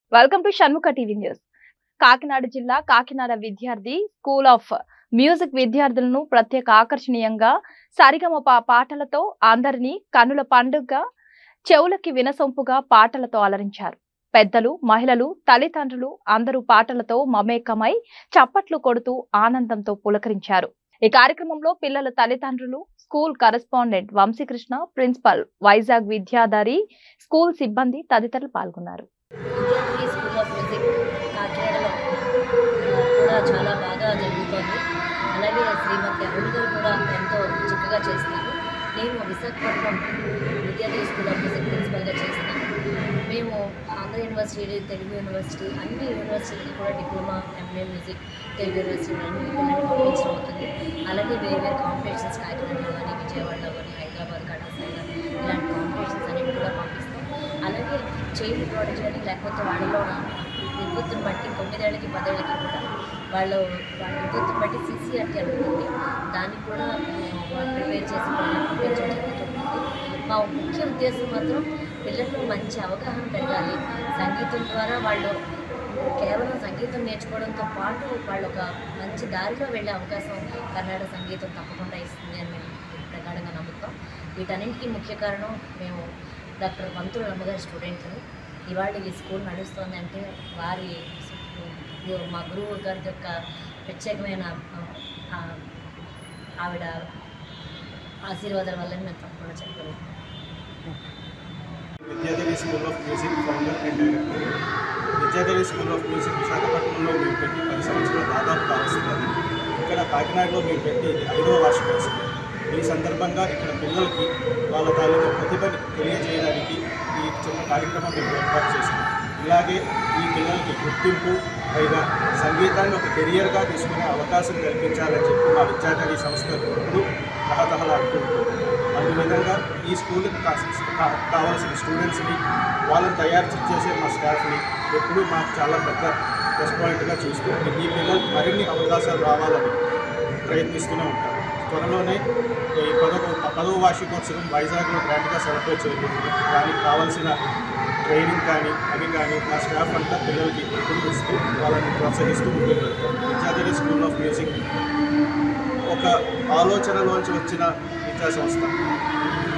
welcome to Shanmukha TV news Kakinada జిల్లా కాకినాడ విద్యార్థి school of music విద్యార్థులను ప్రత్యేక ఆకర్షణీయంగా సరిగమప పాటలతో అందరినీ కన్నుల పండుగగా చెవులకి వినసొంపుగా పాటలతో అలరించారు పెద్దలు మహిళలు తల్లిదండ్రులు అందరూ పాటలతో మమేకమై చప్పట్లు కొడుతూ ఆనందంతో పులకరించారు ఈ కార్యక్రమంలో పిల్లల తల్లిదండ్రులు school correspondent Vamsikrishna principal Vizag Vidyadhari school సిబ్బంది తదితరులు పాల్గొన్నారు విద్యార్థి స్కూల్ ఆఫ్ మ్యూజిక్ కాకినాడలో ఆ, కూడా చాలా బాగా జరుగుతోంది అలాగే శ్రీమతి అరుణ్ గారు కూడా ఎంతో చక్కగా చేస్తున్నారు నేను విశాఖపట్నం విద్యార్థి స్కూల్ ఆఫ్ మ్యూజిక్ ప్రిన్సిపల్గా చేస్తున్నాను మేము ఆంధ్ర యూనివర్సిటీ తెలుగు యూనివర్సిటీ అన్ని యూనివర్సిటీకి కూడా diploma MA music Telugu university అన్ని పిల్లల్ని పంపించడం అవుతుంది అలాగే వేరే వేరే కాంపిటీషన్స్ కాకినాడలో కానీ విజయవాడలో కానీ హైదరాబాద్ కళాశాల ఇలాంటి కాంపిటీషన్స్ అనేవి కూడా పంపిస్తాం అలాగే చైల్డ్ ప్రాడక్ట్ కానీ లేకపోతే వాళ్ళలో ఉన్న విద్యుత్తుని బట్టి తొమ్మిదేళ్ళకి పదేళ్ళకి కూడా వాళ్ళు వాళ్ళ విద్యుత్తుని బట్టి సీసీఆర్టీ అని ఉంటుంది దాన్ని కూడా మేము ప్రిపేర్ చేసి వాళ్ళని పంపించడం జరుగుతుంది మా ముఖ్య ఉద్దేశం మాత్రం పిల్లల్లో మంచి అవగాహన పెరగాలి సంగీతం ద్వారా వాళ్ళు కేవలం సంగీతం నేర్చుకోవడంతో పాటు వాళ్ళు ఒక మంచి దారిలో వెళ్ళే అవకాశం కర్ణాటక సంగీతం తప్పకుండా ఇస్తుంది అని మేము ప్రగాఢంగా నమ్ముతాం వీటన్నింటికీ ముఖ్య కారణం మేము డాక్టర్ పంతులు అమ్మగారి స్టూడెంట్లు ఇవాళ ఈ స్కూల్ నడుస్తుంది అంటే వారి మా గురువు గారి యొక్క ప్రత్యేకమైన ఆ, ఆవిడ ఆశీర్వాదాల వల్ల మేము తప్పకుండా చెప్పగలుగుతాం Vidyadhari school of music founder and director Vidyadhari school of music విశాఖపట్నంలో మేము పెట్టి పది సంవత్సరాలు దాదాపు కావస్తున్నది ఇక్కడ కాకినాడలో మేము పెట్టి ఇది ఐదవ వార్షికోత్సవం ఈ సందర్భంగా ఇక్కడ పిల్లలకి వాళ్ళ తాలూకా ప్రతిభని తెలియజేయడానికి ఈ చిన్న కార్యక్రమం మేము ఏర్పాటు చేసాం ఇలాగే ఈ పిల్లలకి గుర్తింపు పైగా సంగీతాన్ని ఒక కెరియర్గా తీసుకునే అవకాశం కల్పించాలని చెప్పి మా విద్యాధరి సంస్థ ఎప్పుడు తహతహలాడుతుంటుంది అందువిధంగా ఈ స్కూల్కి కా- కా- కావాల్సిన స్టూడెంట్స్ని వాళ్ళని తయారు చేసే మా స్టాఫ్ని ఎప్పుడూ మాకు చాలా పెద్ద ప్లస్ పాయింట్గా చూస్తూ ఈ పిల్లలకు మరిన్ని అవకాశాలు రావాలని ప్రయత్నిస్తూనే ఉంటారు త్వరలోనే ఈ పదవ పదవ వార్షికోత్సవం వైజాగ్లో గ్రాండ్గా సెలబ్రేట్ చేయబోతుంది దానికి కావాల్సిన ట్రైనింగ్ కానీ అవి కానీ మా స్టాఫ్ అంతా పిల్లలకి ఎప్పుడు ఇస్తూ వాళ్ళని ప్రోత్సహిస్తూ ముందుకు వెళ్తాం విద్యార్థి స్కూల్ ఆఫ్ మ్యూజిక్ ఒక ఆలోచనలోంచి వచ్చిన విద్యా సంస్థ